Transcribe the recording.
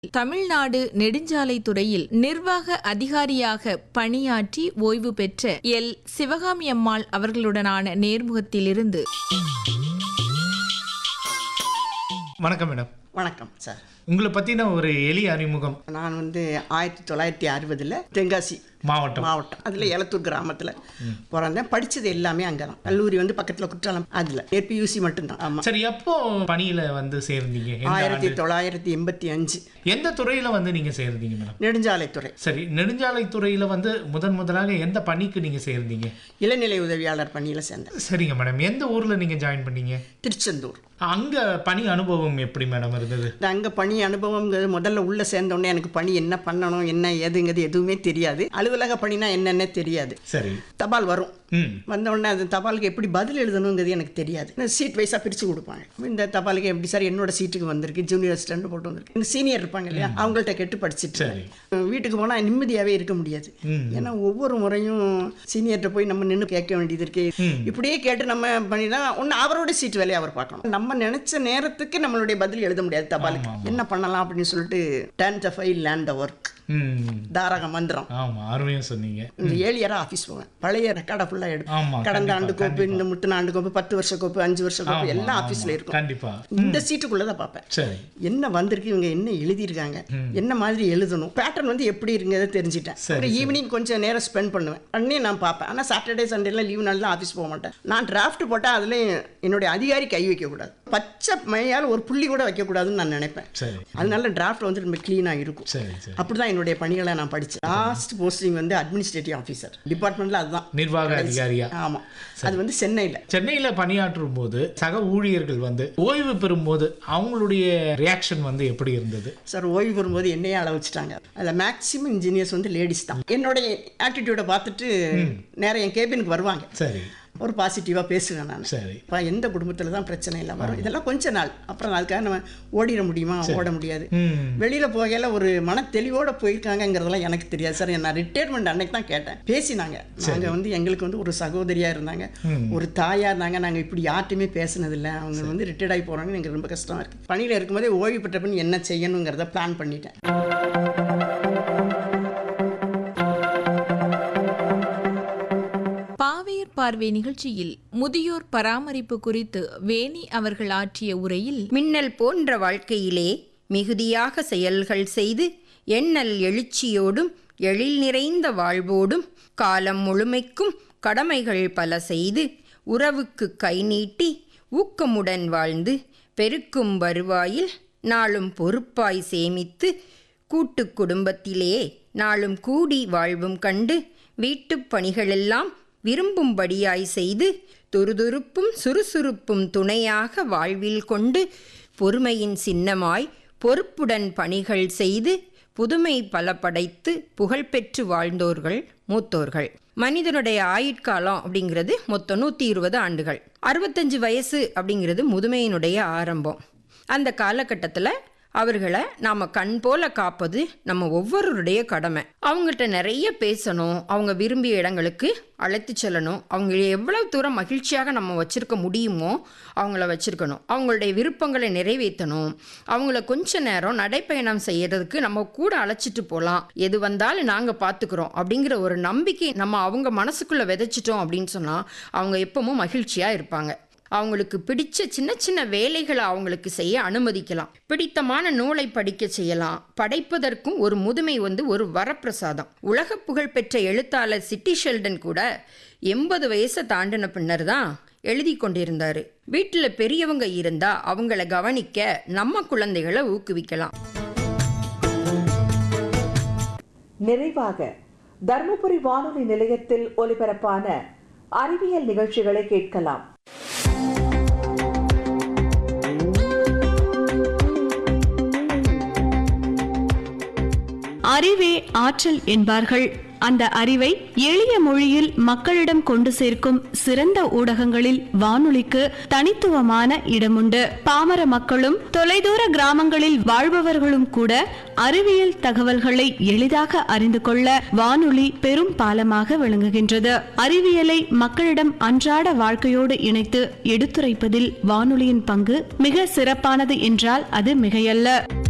தமிழ்நாடு நெடுஞ்சாலைத்துறையில் நிர்வாக அதிகாரியாக பணியாற்றி ஓய்வு பெற்ற எல் சிவகாமி அம்மாள் அவர்களுடனான நேர்முகத்திலிருந்து வணக்கம் மேடம் வணக்கம் சார் உங்களை பற்றின ஒரு எளிய அறிமுகம் நான் வந்து ஆயிரத்தி தொள்ளாயிரத்தி அறுபதில் தென்காசி மாவட்டம் மாவட்டம் அதில் எலத்தூர் கிராமத்தில் பிறந்தேன் படித்தது எல்லாமே அங்கே தான் கல்லூரி வந்து பக்கத்தில் குற்றாலம் அதில் ஏபியூசி மட்டும்தான் ஆமாம் சரி எப்போ பணியில் வந்து சேர்ந்தீங்க எந்த ஆயிரத்தி ஆண்டு? தொள்ளாயிரத்தி எண்பத்தி அஞ்சு எந்த துறையில் வந்து நீங்கள் சேர்ந்தீங்க மேடம் நெடுஞ்சாலைத்துறை சரி நெடுஞ்சாலைத்துறையில் வந்து முதன் முதலாக எந்த பணிக்கு நீங்கள் சேர்ந்தீங்க இளநிலை உதவியாளர் பணியில் சேர்ந்தேன் சரிங்க மேடம் எந்த ஊரில் நீங்கள் ஜாயின் பண்ணீங்க திருச்செந்தூர் அங்கே பணி அனுபவம் எப்படி மேடம் இருந்தது இந்த அங்கே பணி அனுபவங்கிறது முதல்ல உள்ளே சேர்ந்தோடனே எனக்கு பணி என்ன பண்ணணும் என்ன ஏதுங்கிறது எதுவுமே தெரியாது அலுவலக பணினா என்னன்னே தெரியாது சரி தபால் வரும் ம் வந்த உடனே அந்த தபாலுக்கு எப்படி பதில் எழுதணுங்கிறது எனக்கு தெரியாது சீட் வைஸாக பிரித்து கொடுப்பாங்க இந்த தபாலுக்கு எப்படி சார் என்னோட சீட்டுக்கு வந்திருக்கு ஜூனியர் அசிஸ்டன்ட் போட்டு வந்திருக்கு இந்த சீனியர் இருப்பாங்க இல்லையா அவங்கள்ட்ட கேட்டு படிச்சுட்டு சரி. வீட்டுக்கு போனால் நிம்மதியாகவே இருக்க முடியாது ம். ஏன்னா ஒவ்வொரு முறையும் சீனியர்கிட்ட போய் நம்ம நின்று கேட்க வேண்டியது இருக்கு இப்படியே கேட்டு நம்ம பண்ணினா ஒன்று அவரோட சீட் வேலையை அவர் பார்க்கணும் நம்ம நினைச்ச நேரத்துக்கு நம்மளுடைய பதில் எழுத முடியாது தபாலுக்கு என்ன பண்ணலாம் அப்படின்னு சொல்லிட்டு then the file land the work ம் தாரக மந்திரம் ஆமாம் அருமையாக சொன்னீங்க இந்த ஏழியரா ஆஃபீஸ் போவேன் பழைய ரெக்கார்டை ஃபுல்லாக ஆமா, எடுப்பேன் கடந்த ஆண்டு கண்டிப்பா, கோப்பு இந்த முட்டின ஆண்டு கோப்பு பத்து வருஷ கோப்பு அஞ்சு வருஷ கோப்பு ஆமா, எல்லாம் ஆமா. ஆஃபீஸில் இருக்கும் கண்டிப்பா இந்த சீட்டுக்குள்ளே தான் பார்ப்பேன் சரி என்ன வந்திருக்கு இவங்க என்ன எழுதியிருக்காங்க என்ன மாதிரி எழுதணும் பேட்டர்ன் வந்து எப்படி இருக்குங்கிறத தெரிஞ்சுட்டேன் சரி, அப்புறம் ஈவினிங் கொஞ்சம் நேரம் ஸ்பெண்ட் பண்ணுவேன் பண்ணி நான் பார்ப்பேன் ஆனால் சாட்டர்டே சண்டேலாம் லீவ் நாளில் ஆஃபீஸ் போக மாட்டேன் நான் டிராஃப்ட் போட்டால் அதில் என்னுடைய அதிகாரி கை வைக்கக்கூடாது பச்சை மையால் ஒரு புள்ளி கூட வைக்கக்கூடாதுன்னு நான் நினைப்பேன் சரி அதனால டிராஃப்ட் வந்து ரொம்ப க்ளீனாக இருக்கும் சரி சரி அப்படிதான் என்னுடைய பணிகளை நான் படித்தேன் லாஸ்ட் போஸ்டிங் வந்து அட்மினிஸ்ட்ரேட்டிவ் ஆஃபீஸர் டிபார்ட்மெண்ட்டில் அதுதான் நிர்வாக அதிகாரியா ஆமாம் அது வந்து சென்னையில் சென்னையில் பணியாற்றும் போது சக ஊழியர்கள் வந்து ஓய்வு பெறும்போது அவங்களுடைய ரியாக்ஷன் வந்து எப்படி இருந்தது சார் ஓய்வு பெறும்போது என்னையே அள வச்சுட்டாங்க அதில் மேக்ஸிமம் இன்ஜினியர்ஸ் வந்து லேடிஸ் தான் என்னுடைய ஆட்டிடியூடை பார்த்துட்டு நேரா என் கேபினுக்கு வருவாங்க சரி ஒரு பாசிட்டிவாக பேசுவேன் நான் சரி இப்போ எந்த குடும்பத்தில் தான் பிரச்சனை இல்லை வரும் இதெல்லாம் கொஞ்ச நாள் அப்புறம் அதுக்காக நம்ம ஓடிட முடியுமா ஓட முடியாது ம் வெளியில் போகையில ஒரு மன தெளிவோட போயிருக்காங்கங்கிறதெல்லாம் எனக்கு தெரியாது சார் நான் ரிட்டையர்மெண்ட் அன்னைக்கு தான் கேட்டேன் பேசினாங்க நாங்கள் வந்து எங்களுக்கு வந்து ஒரு சகோதரியாக இருந்தாங்க ஒரு தாயாக இருந்தாங்க நாங்கள் இப்படி யார்ட்டையுமே பேசினதில்லை அவங்க வந்து ரிட்டையர்ட் ஆகி போகிறாங்கன்னு எனக்கு ரொம்ப கஷ்டமாக இருக்குது பணியில் இருக்கும்போதே ஓய்வு பெற்ற பின் என்ன செய்யணுங்கிறத பிளான் பண்ணிட்டேன் பாவையர் பார்வை நிகழ்ச்சியில் முதியோர் பராமரிப்பு குறித்து வேணி அவர்கள் ஆற்றிய உரையில் மின்னல் போன்ற வாழ்க்கையிலே மிகுதியாக செயல்கள் செய்து எண்ணல் எழுச்சியோடும் எழில் நிறைந்த வாழ்வோடும் காலம் முழுமைக்கும் கடமைகள் பல செய்து உறவுக்கு கை நீட்டி ஊக்கமுடன் வாழ்ந்து பெருக்கும் வருவாயில் நாளும் பொறுப்பாய் சேமித்து கூட்டு குடும்பத்திலே நாளும் கூடி வாழ்வும் கண்டு வீட்டுப் பணிகளெல்லாம் விரும்பும்படியாய் செய்து துருதுருப்பும் சுறுசுறுப்பும் துணையாக வாழ்வில் கொண்டு பொறுமையின் சின்னமாய் பொறுப்புடன் பணிகள் செய்து புதுமை பல படைத்து புகழ்பெற்று வாழ்ந்தோர்கள் மூத்தோர்கள் மனிதனுடைய ஆயுட்காலம் அப்படிங்கிறது மொத்தம் நூற்றி இருபது ஆண்டுகள் அறுபத்தஞ்சு வயசு அப்படிங்கிறது முதுமையினுடைய ஆரம்பம் அந்த காலகட்டத்தில் அவர்களை நாம் கண் போல காப்பது நம்ம ஒவ்வொருடைய கடமை அவங்கள்ட்ட நிறைய பேசணும் அவங்க விரும்பிய இடங்களுக்கு அழைத்து செல்லணும் அவங்கள எவ்வளவு தூரம் மகிழ்ச்சியாக நம்ம வச்சிருக்க முடியுமோ அவங்கள வச்சிருக்கணும் அவங்களுடைய விருப்பங்களை நிறைவேற்றணும் அவங்கள கொஞ்ச நேரம் நடைப்பயணம் செய்யறதுக்கு நம்ம கூட அழைச்சிட்டு போகலாம் எது வந்தாலும் நாங்கள் பார்த்துக்குறோம் அப்படிங்கிற ஒரு நம்பிக்கை நம்ம அவங்க மனசுக்குள்ளே விதைச்சிட்டோம் அப்படின்னு சொன்னால் அவங்க எப்பவும் மகிழ்ச்சியாக இருப்பாங்க அவங்களுக்கு பிடிச்ச சின்ன சின்ன வேலைகளை அவங்களுக்கு செய்ய அனுமதிக்கலாம் பிடித்தமான நூலை படிக்க செய்யலாம் படைப்பதற்கும் ஒரு முதுமை வந்து ஒரு வரப்பிரசாதம் உலக புகழ்பெற்ற எழுத்தாளர் சிட்டி ஷெல்டன் கூட எண்பது வயசை தாண்டின பின்னர் தான் எழுதி கொண்டிருந்தாரு வீட்டில் பெரியவங்க இருந்தா அவங்கள கவனிக்க நம்ம குழந்தைகளை ஊக்குவிக்கலாம் நிறைவாக தர்மபுரி வானொலி நிலையத்தில் ஒலிபரப்பான அறிவியல் நிகழ்ச்சிகளை கேட்கலாம் அறிவே ஆற்றல் என்பார்கள் அந்த அறிவை எளிய மொழியில் மக்களிடம் கொண்டு சேர்க்கும் சிறந்த ஊடகங்களில் வானொலிக்கு தனித்துவமான இடமுண்டு பாமர மக்களும் தொலைதூர கிராமங்களில் வாழ்பவர்களும் கூட அறிவியல் தகவல்களை எளிதாக அறிந்து கொள்ள வானொலி பெரும் பாலமாக விளங்குகின்றது அறிவியலை மக்களிடம் அன்றாட வாழ்க்கையோடு இணைத்து எடுத்துரைப்பதில் வானொலியின் பங்கு மிக சிறப்பானது என்றால் அது மிகையல்ல